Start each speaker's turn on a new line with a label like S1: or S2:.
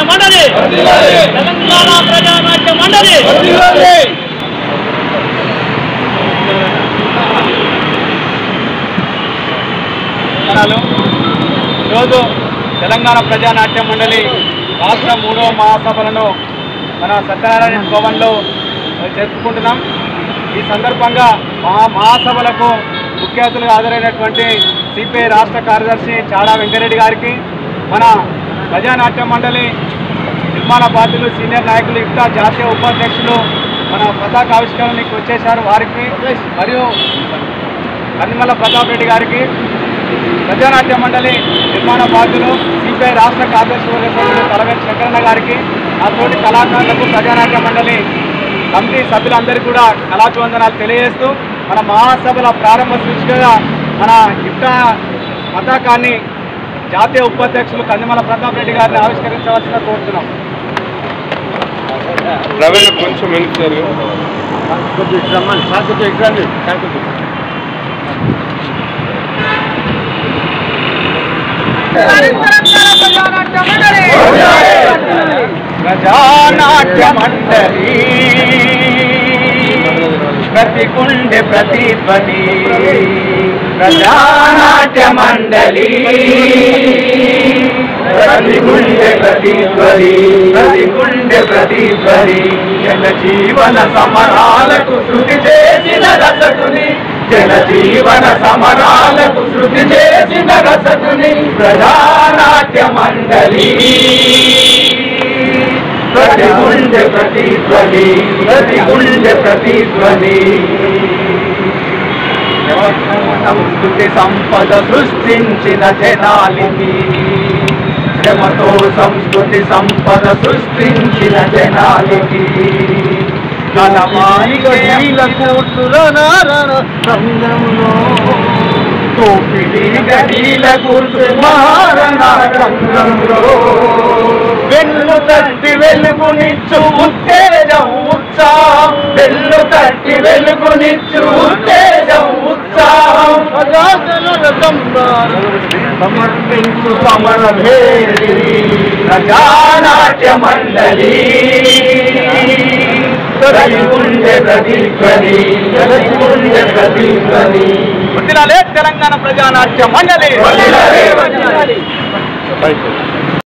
S1: మండలి తెలంగాణ ప్రజానాట్య మండలి వందనాలు. ఈరోజు తెలంగాణ ప్రజానాట్య మండలి రాష్ట్ర మూడవ మహాసభలను మన సత్యనారాయణ భవన్లో జరుపుకుంటున్నాం ఈ సందర్భంగా మహా మహాసభలకు ముఖ్య అతిథులుగా హాజరైనటువంటి సిపిఐ రాష్ట్ర కార్యదర్శి చాడా వెంకరెడ్డి గారికి మన ప్రజానాట్య మండలి నిర్మాణ బాధ్యులు సీనియర్ నాయకులు ఇంకా జాతీయ ఉపాధ్యక్షులు మన పతాక ఆవిష్కరణకి వచ్చేశారు వారికి మరియు కందిమల్ల ప్రతాప్ రెడ్డి గారికి ప్రజానాట్య మండలి నిర్మాణ బాధ్యులు సిపిఐ రాష్ట్ర కార్యదర్శి వర్గ సభ్యులు తలవేటి శంకరన్న గారికి ఆ తోటి కళాకారులకు ప్రజానాట్య మండలి కమిటీ సభ్యులందరికీ కూడా కళాభివందనాలు తెలియజేస్తూ మన మహాసభల ప్రారంభ సూచికగా మన ఇఫ్టా పతాకాన్ని జాతీయ ఉపాధ్యక్షులు కందిమల ప్రతాప్ రెడ్డి గారిని ఆవిష్కరించవలసిన కోరుతున్నాం
S2: రవీణ కొంచెం వెనక్కి జరుగు.
S1: ప్రజానాట్య మండలి ప్రతి గుండె ప్రతిధ్వని ప్రజానాట్య మండలి ప్రతి గుండె ప్రతిధ్వని ప్రతి గుండె ప్రతిధ్వని జన జీవన సమరాలకు శృతి చేసిన రసకుని జన జీవన సమరాలకు శృతి చేసిన రసకుని ప్రజానాట్య మండలి ప్రతి గుండె ప్రతిధ్వని ప్రతి గుండె ప్రతిధ్వని సంస్కృతి సంపద సృష్టించిన జనాలికి శ్రమతో సంస్కృతి సంపద సృష్టించిన జనాలికి తోపిడి గడీల కూర్చు రంగంలో వెన్ను తట్టి వెలుగునిచ్చు ఉత్తేజం ఉత్సాహం వెన్ను తట్టి వెలుగునిచ్చు ఉత్తేజం ఉత్సాహం సమర్పించు సమర భేరి ప్రజానాట్య మండలి ప్రతిగుండె ప్రతిధ్వని ప్రతిగుండె ప్రతిధ్వని తెలంగాణ ప్రజానాట్య మండలి
S2: రైట్.